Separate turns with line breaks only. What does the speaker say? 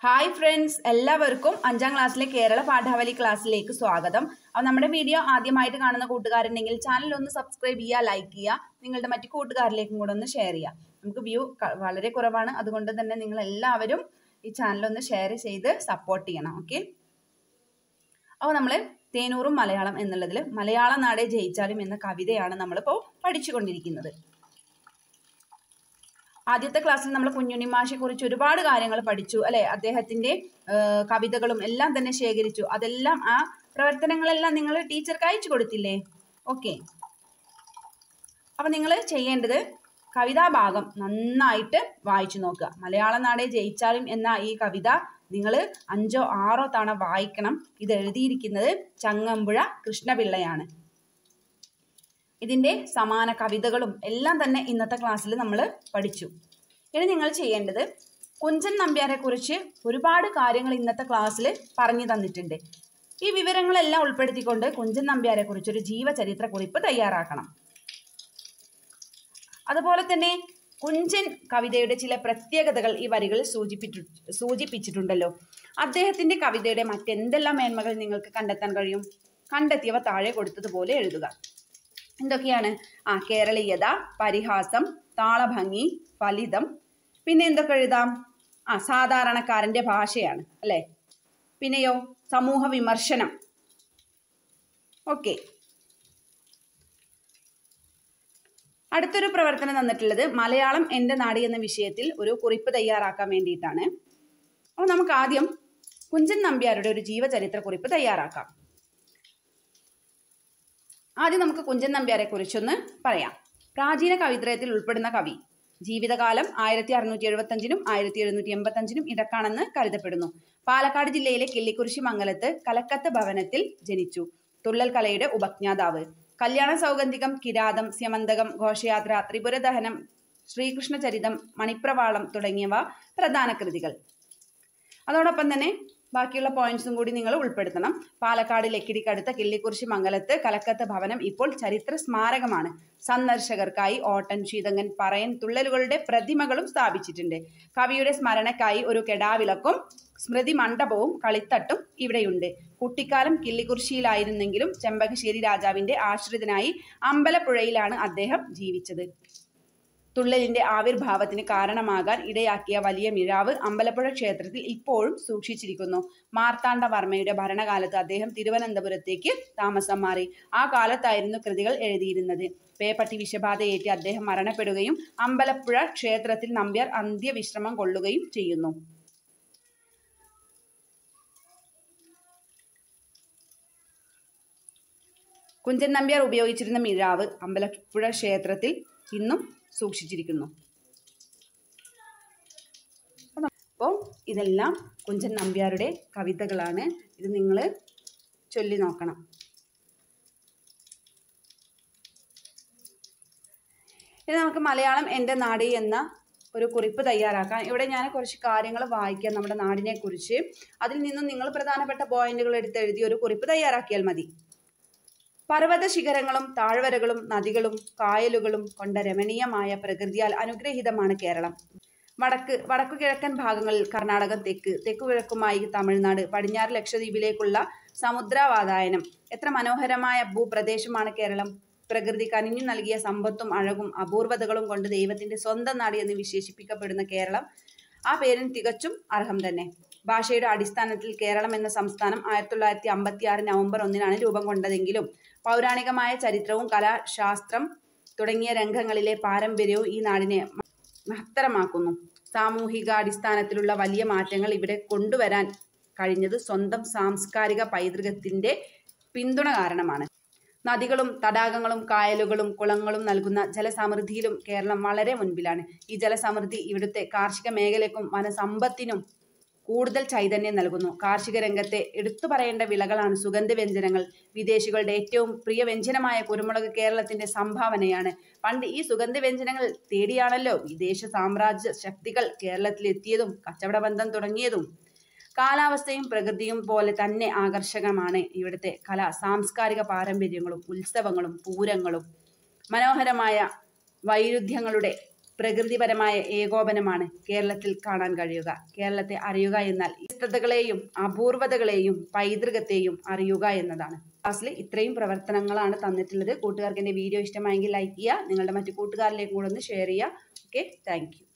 hi friends എല്ലാവർക്കും അഞ്ചാം ക്ലാസ്സിലെ കേരള പാഠാവലി ക്ലാസ്സിലേക്ക് സ്വാഗതം അപ്പോൾ നമ്മുടെ വീഡിയോ ആദ്യമായിട്ട് കാണുന്ന കൂട്ടുകാരുണ്ടെങ്കിൽ ചാനൽ ഒന്ന് സബ്സ്ക്രൈബ് ചെയ്യുക ലൈക്ക് ചെയ്യുക നിങ്ങളുടെ മറ്റു കൂട്ടുകാരിലേക്കും കൂടെ ഒന്ന് ഷെയർ ചെയ്യുക നമുക്ക് വ്യൂ വളരെ കുറവാണ് അതുകൊണ്ട് തന്നെ നിങ്ങൾ എല്ലാവരും ഈ ചാനൽ ഒന്ന് ഷെയർ ചെയ്ത് സപ്പോർട്ട് ചെയ്യണം ഓക്കെ അപ്പോൾ നമ്മൾ തേനൂറും മലയാളം എന്നുള്ളതിൽ മലയാള നാടേ ജയിച്ചാലും എന്ന കവിതയാണ് നമ്മളിപ്പോൾ പഠിച്ചുകൊണ്ടിരിക്കുന്നത് ആദ്യത്തെ ക്ലാസ്സിൽ നമ്മൾ കുഞ്ഞുണ്ണി മാഷെ കുറിച്ച് ഒരുപാട് കാര്യങ്ങൾ പഠിച്ചു അല്ലെ അദ്ദേഹത്തിന്റെ കവിതകളും എല്ലാം തന്നെ ശേഖരിച്ചു അതെല്ലാം ആ പ്രവർത്തനങ്ങളെല്ലാം നിങ്ങൾ ടീച്ചർക്ക് അയച്ചു കൊടുത്തില്ലേ ഓക്കെ അപ്പൊ നിങ്ങൾ ചെയ്യേണ്ടത് കവിതാഭാഗം നന്നായിട്ട് വായിച്ചു നോക്കുക മലയാള നാടേ ജയിച്ചാലും എന്ന ഈ കവിത നിങ്ങൾ അഞ്ചോ ആറോ തവണ വായിക്കണം ഇത് എഴുതിയിരിക്കുന്നത് ചങ്ങമ്പുഴ കൃഷ്ണപിള്ളയാണ് ഇതിൻ്റെ സമാന കവിതകളും എല്ലാം തന്നെ ഇന്നത്തെ ക്ലാസ്സിൽ നമ്മൾ പഠിച്ചു ഇനി നിങ്ങൾ ചെയ്യേണ്ടത് കുഞ്ചൻ നമ്പ്യാരെ കുറിച്ച് ഒരുപാട് കാര്യങ്ങൾ ഇന്നത്തെ ക്ലാസ്സിൽ പറഞ്ഞു തന്നിട്ടുണ്ട് ഈ വിവരങ്ങളെല്ലാം ഉൾപ്പെടുത്തിക്കൊണ്ട് കുഞ്ചൻ നമ്പ്യാരെ കുറിച്ച് ഒരു ജീവചരിത്ര കുറിപ്പ് തയ്യാറാക്കണം അതുപോലെ തന്നെ കുഞ്ചൻ കവിതയുടെ ചില പ്രത്യേകതകൾ ഈ വരികളിൽ സൂചിപ്പിച്ചു സൂചിപ്പിച്ചിട്ടുണ്ടല്ലോ അദ്ദേഹത്തിന്റെ കവിതയുടെ മറ്റെന്തെല്ലാം മേന്മകൾ നിങ്ങൾക്ക് കണ്ടെത്താൻ കഴിയും കണ്ടെത്തിയവ താഴെ കൊടുത്തതുപോലെ എഴുതുക എന്തൊക്കെയാണ് ആ കേരളീയത പരിഹാസം താളഭംഗി ഫലിതം പിന്നെ എന്തൊക്കെ എഴുതാം ആ സാധാരണക്കാരന്റെ ഭാഷയാണ് അല്ലേ പിന്നെയോ സമൂഹ വിമർശനം ഓക്കെ അടുത്തൊരു പ്രവർത്തനം തന്നിട്ടുള്ളത് മലയാളം എൻ്റെ നാട് എന്ന വിഷയത്തിൽ ഒരു കുറിപ്പ് തയ്യാറാക്കാൻ വേണ്ടിയിട്ടാണ് അപ്പോൾ നമുക്ക് ആദ്യം കുഞ്ചൻ നമ്പ്യാരുടെ ഒരു ജീവചരിത്ര കുറിപ്പ് തയ്യാറാക്കാം ആദ്യം നമുക്ക് കുഞ്ചൻ നമ്പ്യാരെ കുറിച്ചൊന്ന് പറയാം പ്രാചീന കവിത്രയത്തിൽ ഉൾപ്പെടുന്ന കവി ജീവിതകാലം ആയിരത്തി അറുന്നൂറ്റി എഴുപത്തഞ്ചിനും ആയിരത്തി എഴുന്നൂറ്റി എൺപത്തഞ്ചിനും ഇടക്കാണെന്ന് കരുതപ്പെടുന്നു പാലക്കാട് ജില്ലയിലെ കിള്ളിക്കുറിശി മംഗലത്ത് കലക്കത്ത് ഭവനത്തിൽ ജനിച്ചു തുള്ളൽ കലയുടെ ഉപജ്ഞാതാവ് കല്യാണ സൗഗന്ധികം കിരാതം സ്യമന്തകം ഘോഷയാത്ര ത്രിപുരദഹനം ശ്രീകൃഷ്ണചരിതം മണിപ്രവാളം തുടങ്ങിയവ പ്രധാന കൃതികൾ അതോടൊപ്പം തന്നെ ബാക്കിയുള്ള പോയിന്റ്സും കൂടി നിങ്ങൾ ഉൾപ്പെടുത്തണം പാലക്കാട് ലക്കിടിക്കടുത്ത കിള്ളിക്കുറിശി മംഗലത്ത് കലക്കത്ത് ഭവനം ഇപ്പോൾ ചരിത്ര സ്മാരകമാണ് സന്ദർശകർക്കായി ഓട്ടൻ ശീതങ്ങൻ പറയൻ തുള്ളലുകളുടെ പ്രതിമകളും സ്ഥാപിച്ചിട്ടുണ്ട് കവിയുടെ സ്മരണക്കായി ഒരു കെടാവിളക്കും സ്മൃതി മണ്ഡപവും കളിത്തട്ടും ഇവിടെയുണ്ട് കുട്ടിക്കാലം കിള്ളിക്കുറിശിയിലായിരുന്നെങ്കിലും ചെമ്പകശ്ശേരി രാജാവിന്റെ ആശ്രിതനായി അമ്പലപ്പുഴയിലാണ് അദ്ദേഹം ജീവിച്ചത് തുള്ളലിന്റെ ആവിർഭാവത്തിന് കാരണമാകാൻ ഇടയാക്കിയ വലിയ മിഴാവ് അമ്പലപ്പുഴ ക്ഷേത്രത്തിൽ ഇപ്പോഴും സൂക്ഷിച്ചിരിക്കുന്നു മാർത്താണ്ഡവർമ്മയുടെ ഭരണകാലത്ത് അദ്ദേഹം തിരുവനന്തപുരത്തേക്ക് താമസം മാറി ആ കാലത്തായിരുന്നു കൃതികൾ എഴുതിയിരുന്നത് പേപ്പട്ടി വിഷബാധയേറ്റ് അദ്ദേഹം മരണപ്പെടുകയും അമ്പലപ്പുഴ ക്ഷേത്രത്തിൽ നമ്പ്യാർ അന്ത്യവിശ്രമം കൊള്ളുകയും ചെയ്യുന്നു കുഞ്ചൻ നമ്പ്യാർ ഉപയോഗിച്ചിരുന്ന മിഴാവ് അമ്പലപ്പുഴ ക്ഷേത്രത്തിൽ ഇന്നും സൂക്ഷിച്ചിരിക്കുന്നു അപ്പോൾ ഇതെല്ലാം കുഞ്ചൻ നമ്പ്യാരുടെ കവിതകളാണ് ഇത് നിങ്ങൾ ചൊല്ലി നോക്കണം ഇനി നമുക്ക് മലയാളം എൻ്റെ നാട് എന്ന ഒരു കുറിപ്പ് തയ്യാറാക്കാം ഇവിടെ ഞാൻ കുറച്ച് കാര്യങ്ങൾ വായിക്കാം നമ്മുടെ നാടിനെ കുറിച്ച് അതിൽ നിന്നും നിങ്ങൾ പ്രധാനപ്പെട്ട പോയിന്റുകൾ എടുത്ത് എഴുതി ഒരു കുറിപ്പ് തയ്യാറാക്കിയാൽ മതി പർവ്വത ശിഖരങ്ങളും താഴ്വരകളും നദികളും കായലുകളും കൊണ്ട രമണീയമായ പ്രകൃതിയാൽ അനുഗ്രഹീതമാണ് കേരളം വടക്ക് വടക്കു കിഴക്കൻ ഭാഗങ്ങളിൽ കർണാടകം തെക്ക് തെക്കുകിഴക്കുമായി തമിഴ്നാട് പടിഞ്ഞാറ് ലക്ഷദ്വീപിലേക്കുള്ള സമുദ്രവാതായനം എത്ര മനോഹരമായ ഭൂപ്രദേശമാണ് കേരളം പ്രകൃതി കനിഞ്ഞു നൽകിയ സമ്പത്തും അഴകും അപൂർവതകളും കൊണ്ട് ദൈവത്തിന്റെ സ്വന്തം നാട് എന്ന് വിശേഷിപ്പിക്കപ്പെടുന്ന കേരളം ആ പേരിന് തികച്ചും അർഹം തന്നെ ഭാഷയുടെ അടിസ്ഥാനത്തിൽ കേരളം എന്ന സംസ്ഥാനം ആയിരത്തി തൊള്ളായിരത്തി അമ്പത്തി ആറ് നവംബർ ഒന്നിനാണ് രൂപം കൊണ്ടതെങ്കിലും പൗരാണികമായ ചരിത്രവും കലാശാസ്ത്രം തുടങ്ങിയ രംഗങ്ങളിലെ പാരമ്പര്യവും ഈ നാടിനെ മഹത്തരമാക്കുന്നു സാമൂഹിക അടിസ്ഥാനത്തിലുള്ള വലിയ മാറ്റങ്ങൾ ഇവിടെ കൊണ്ടുവരാൻ കഴിഞ്ഞത് സ്വന്തം സാംസ്കാരിക പൈതൃകത്തിന്റെ പിന്തുണ കാരണമാണ് നദികളും തടാകങ്ങളും കായലുകളും കുളങ്ങളും നൽകുന്ന ജലസമൃദ്ധിയിലും കേരളം വളരെ മുൻപിലാണ് ഈ ജലസമൃദ്ധി ഇവിടുത്തെ കാർഷിക മേഖലയ്ക്കും വനസമ്പത്തിനും കൂടുതൽ ചൈതന്യം നൽകുന്നു കാർഷിക രംഗത്തെ എടുത്തു പറയേണ്ട വിളകളാണ് സുഗന്ധവ്യഞ്ജനങ്ങൾ വിദേശികളുടെ ഏറ്റവും പ്രിയ വ്യഞ്ജനമായ കുരുമുളക് കേരളത്തിന്റെ സംഭാവനയാണ് പണ്ട് ഈ സുഗന്ധവ്യഞ്ജനങ്ങൾ തേടിയാണല്ലോ വിദേശ സാമ്രാജ്യ ശക്തികൾ കേരളത്തിലെത്തിയതും കച്ചവട ബന്ധം തുടങ്ങിയതും കാലാവസ്ഥയും പ്രകൃതിയും പോലെ തന്നെ ആകർഷകമാണ് ഇവിടുത്തെ കല സാംസ്കാരിക പാരമ്പര്യങ്ങളും ഉത്സവങ്ങളും പൂരങ്ങളും മനോഹരമായ വൈരുദ്ധ്യങ്ങളുടെ പ്രകൃതിപരമായ ഏകോപനമാണ് കേരളത്തിൽ കാണാൻ കഴിയുക കേരളത്തെ അറിയുക എന്നാൽ വ്യത്യസ്തതകളെയും അപൂർവതകളെയും പൈതൃകത്തെയും അറിയുക എന്നതാണ് ക്ലാസ്സിൽ ഇത്രയും പ്രവർത്തനങ്ങളാണ് തന്നിട്ടുള്ളത് കൂട്ടുകാർക്ക് എൻ്റെ വീഡിയോ ഇഷ്ടമായെങ്കിൽ ലൈക്ക് ചെയ്യുക നിങ്ങളുടെ മറ്റു കൂട്ടുകാരിലേക്കും കൂടെ ഒന്ന് ഷെയർ ചെയ്യുക ഓക്കെ താങ്ക്